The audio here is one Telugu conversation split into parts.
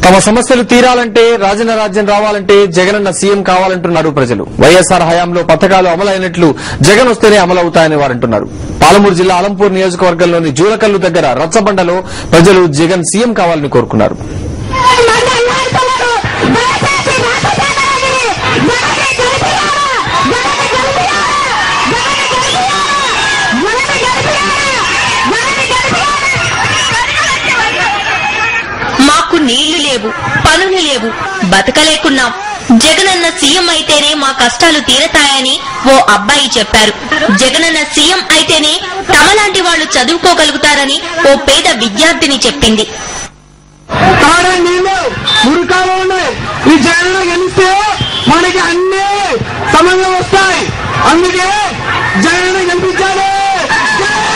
తమ సమస్యలు తీరాలంటే రాజన్న రాజ్యం రావాలంటే జగనన్న సీఎం కావాలంటున్నారు ప్రజలు వైఎస్ఆర్ హయాంలో పథకాలు అమలైనట్లు జగన్ వస్తేనే అమలవుతాయని వారంటున్నారు పాలమూరు జిల్లా అలంపూర్ నియోజకవర్గంలోని జూలకల్లు దగ్గర రచ్చబండలో ప్రజలు జగన్ సీఎం కావాలని కోరుకున్నారు మాకు నీళ్లు లేవు పనులు లేవు బతకలేకున్నాం జగనన్న సీఎం అయితేనే మా కష్టాలు తీరతాయని ఓ అబ్బాయి చెప్పారు జగనన్న సీఎం అయితేనే తమలాంటి వాళ్ళు చదువుకోగలుగుతారని ఓ పేద విద్యార్థిని చెప్పింది తాడే నీళ్ళు మురికాలు ఉన్నాయి ఈ జగన్ గెలిస్తే మనకి అన్ని సమంగా వస్తాయి అందుకే జగన్ గెలిపించాలి జై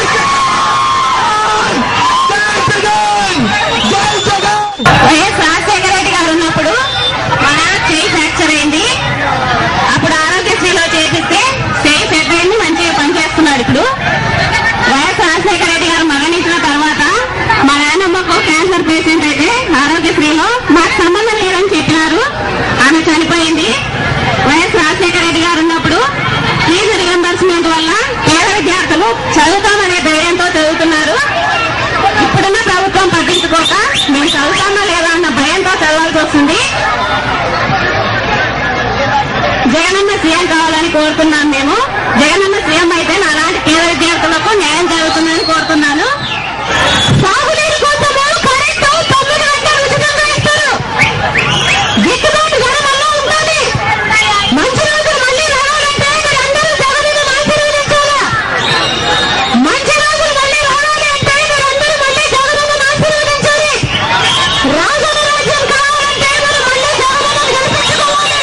జగన్! జై జగన్! వైఎస్ రాజశేఖర రెడ్డి గారు ఉన్నప్పుడు మన చేయి ఫ్రాక్చర్ అయింది అప్పుడు ఆరోగ్యశ్రీలో చేపిస్తే చేయి సెట్ అయింది మంచిగా పనిచేస్తున్నాడు ఇప్పుడు వైఎస్ రాజశేఖర రెడ్డి గారు మరణించిన తర్వాత మా నాయనమ్మకు క్యాన్సర్ పేషెంట్ అయితే ఆరోగ్యశ్రీలో మాకు సంబంధం లేదని చెప్పినారు ఆమె చనిపోయింది వైఎస్ రాజశేఖర రెడ్డి గారు ఉన్నప్పుడు ఫీజు రియంబర్స్మెంట్ వల్ల పేద విద్యార్థులు చదువుతామనే ధైర్యంతో చదువుతున్నారు ఇప్పుడున్న ప్రభుత్వం పట్టించుకోక మేము చదువుతామా లేదా అన్న భయంతో చదవాల్సి వస్తుంది జగనన్న సీఎం కావాలని కోరుతున్నాం మేము జగనన్న సీఎం అయితే నాలాంటి పేద విద్యార్థులకు న్యాయం జరుగుతుందని కోరుతున్నాను సాగునీరు కోసము కరెంటు తొమ్మిది గంటలు ఉచితంగా ఇస్తారు గిట్టుబాటు ధర వల్ల ఉండాలి మంచి రోజులు మళ్ళీ రావాలంటే మీరందరూ జగనన్న ఆశీర్వదించాలా మంచి రోజులు మళ్ళీ రావాలి అంటే మీరందరూ మళ్ళీ జగనన్నను ఆశీర్వదించాలి రాజన్న రాజ్యం కావాలంటే మనం మళ్ళీ జగనన్నను గెలిపించుకోవాలి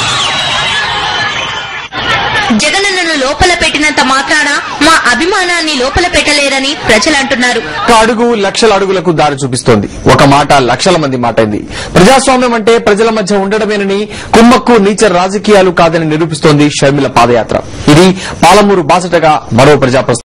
జగనన్నను లోపల పెట్టినంత మాత్రాన మా అభిమానాన్ని లోపల పెట్టలేరని ప్రజలంటున్నారు ఒక అడుగు లక్షల అడుగులకు దారి చూపిస్తోంది ఒక మాట లక్షల మంది మాటైంది ప్రజాస్వామ్యం అంటే ప్రజల మధ్య ఉండడమేనని కుమ్మక్కు నీచ రాజకీయాలు కాదని నిరూపిస్తోంది షర్మిల పాదయాత్ర ఇది పాలమూరు బాసటగా మరో ప్రజాప్రస్థానం